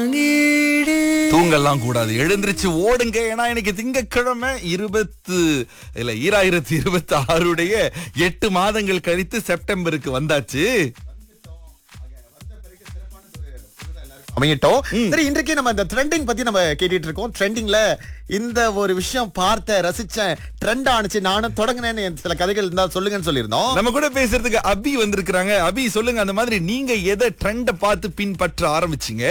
தூங்கலாம் கூடாது எழுந்திருச்சு ஓடுங்க ஏன்னா இன்னைக்கு திங்கட்கிழமை இருபத்து இல்ல ஈராயிரத்தி இருபத்தி ஆறுடைய எட்டு மாதங்கள் கழித்து செப்டம்பருக்கு வந்தாச்சு அமையட்டும் சரி இன்றைக்கு நம்ம இந்த ட்ரெண்டிங் பத்தி நம்ம கேட்டுட்டு இருக்கோம் ட்ரெண்டிங்ல இந்த ஒரு விஷயம் பார்த்தேன் ரசிச்சேன் ட்ரெண்ட் ஆனிச்சு நானும் தொடங்கினேன்னு சில கதைகள் இருந்தா சொல்லுங்கன்னு சொல்லியிருந்தோம் நம்ம கூட பேசுறதுக்கு அபி வந்திருக்கிறாங்க அபி சொல்லுங்க அந்த மாதிரி நீங்க எதை ட்ரெண்ட பார்த்து பின்பற்ற ஆரம்பிச்சீங்க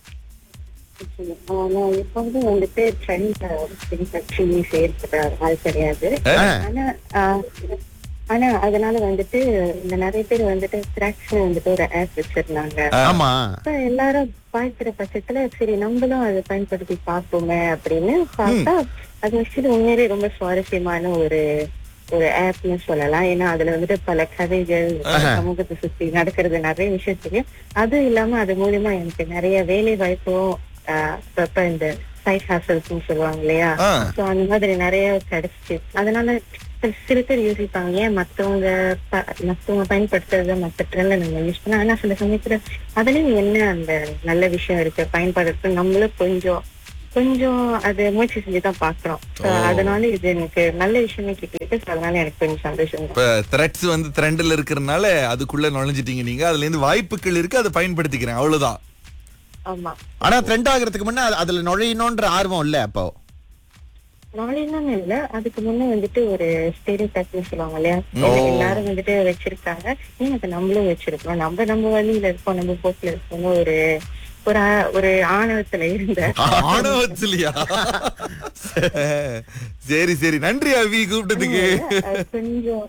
ஆனா எப்போதும் வந்துட்டு ட்ரெண்ட் பின்பற்றி செயல்படுற ஆள் கிடையாது ஆனா ஆஹ், ஆனா அதனால வந்துட்டு இந்த நிறைய பேர் வந்துட்டு த்ராக்ஸ்னு வந்துட்டு ஒரு ஆப் வச்சிருந்தாங்க ஆமா அப்ப எல்லாரும் பார்க்கிற பட்சத்துல சரி நம்மளும் அதை பயன்படுத்தி பார்ப்போமே அப்படின்னு பார்த்தா அது வச்சுட்டு உண்மையிலே ரொம்ப சுவாரஸ்யமான ஒரு ஒரு ஆப்னு சொல்லலாம் ஏன்னா அதுல வந்துட்டு பல கதைகள் சமூகத்தை சுத்தி நடக்கிறது நிறைய விஷயம் தெரியும் அதுவும் இல்லாம அது மூலியமா எனக்கு நிறைய வேலை வாய்ப்பும் ஆஹ், அப்பப்ப இந்த சைட் ஹாசல்ஸ்னு சொல்லுவாங்க இல்லையா ஆ. சோ அந்த மாதிரி நிறைய கிடைச்சிச்சு அதனால சில- சில பேர் யோசிப்பாங்க ஏன் மத்தவங்க ப- மத்தவங்க பயன்படுத்துறத மத்த ட்ரெண்ட்ல நம்ம யூஸ் பண்ண ஆனா சில சமயத்துல அதுலயும் என்ன அந்த நல்ல விஷயம் இருக்கு பயன்படுறது நம்மளும் கொஞ்சம் கொஞ்சம் அது முயற்சி செஞ்சுதான் பாக்குறோம் So, அதனால இது எனக்கு நல்ல விஷயமே கேட்குது So, அதனால எனக்கு கொஞ்சம் சந்தோஷம் தான் இப்ப த்ரெட்ஸ் வந்து ட்ரெண்ட்ல இருக்கிறதுனால அதுக்குள்ள நுழைஞ்சிட்டீங்க நீங்க அதுல இருந்து வாய்ப்புகள் இருக்கு அதை பயன்படுத்திக்கிறேன் அவ்வளவுதான் ஆமா ஆனா ட்ரெண்ட் ஆகிறதுக்கு முன்ன அது- அதுல நுழையணும்ன்ற ஆர்வம் இல்ல அப்போ நாளைதான் இல்ல அதுக்கு முன்ன வந்துட்டு ஒரு ஸ்டேடியோ டைப்னு சொல்லுவாங்க இல்லையா எல்லாரும் வந்துட்டு வச்சிருக்காங்க ஏன் அதை நம்மளும் வச்சிருக்கோம் நம்ம நம்ம வழியில இருக்கோம் நம்ம போக்குல இருக்கோம் ஒரு ஒரு ஆ- ஒரு ஆணவத்துல இருந்த ஆணவத்திலையா சரி சரி நன்றி அவி கூப்பிட்டதுக்கு அது கொஞ்சம்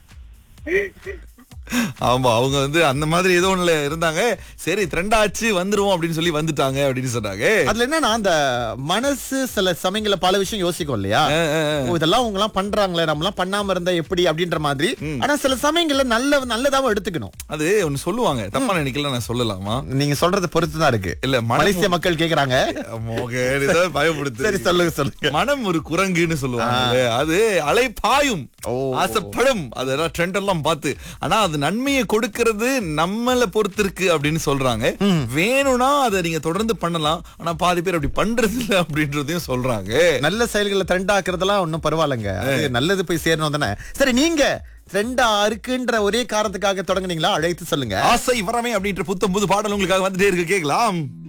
ஆமா அவங்க வந்து அந்த மாதிரி ஏதோ ஒண்ணுல இருந்தாங்க சரி ட்ரெண்ட் ஆச்சு வந்துருவோம் அப்படின்னு சொல்லி வந்துட்டாங்க அப்படின்னு சொன்னாங்க அதுல என்னன்னா அந்த மனசு சில சமயங்கள்ல பல விஷயம் யோசிக்கும் இல்லையா அஹ், அஹ், அஹ். ஓ, இதெல்லாம் அவங்க எல்லாம் பண்றாங்களே நம்ம எல்லாம் பண்ணாம இருந்தா எப்படி அப்படின்ற மாதிரி ஆனா சில சமயங்கள்ல நல்ல நல்லதாவும் எடுத்துக்கணும் அது ஒண்ணு சொல்லுவாங்க தப்பா நினைக்கல நான் சொல்லலாமா நீங்க சொல்றது பொறுத்து தான் இருக்கு இல்ல மனம் மலேசிய மக்கள் கேக்குறாங்க மோகன் இதை பயப்படுத்து சரி சொல்லுங்க சொல்லுங்க மனம் ஒரு குரங்குன்னு சொல்லுவாங்க அது அலை பாயும் ஓ. ஆசைப்படும் அதெல்லாம் ட்ரெண்ட் எல்லாம் பார்த்து ஆனா அது நன்மையை கொடுக்கிறது நம்மள பொறுத்து இருக்கு அப்படின்னு சொல்றாங்க வேணும்னா அதை நீங்க தொடர்ந்து பண்ணலாம் ஆனா பாதி பேர் அப்படி பண்றது இல்ல அப்படின்றதையும் சொல்றாங்க நல்ல செயல்களை ட்ரெண்ட் ஆக்குறதெல்லாம் ஒன்னும் பரவாயில்லைங்க அது நல்லது போய் சேரணும் தானே சரி நீங்க ட்ரெண்டா இருக்குன்ற ஒரே காரணத்துக்காக தொடங்குனீங்களா அழைத்து சொல்லுங்க ஆசை வரமே அப்படின்ற புத்தம் புது பாடல் உங்களுக்காக வந்துட்டே இருக்கு கேக்கலாம்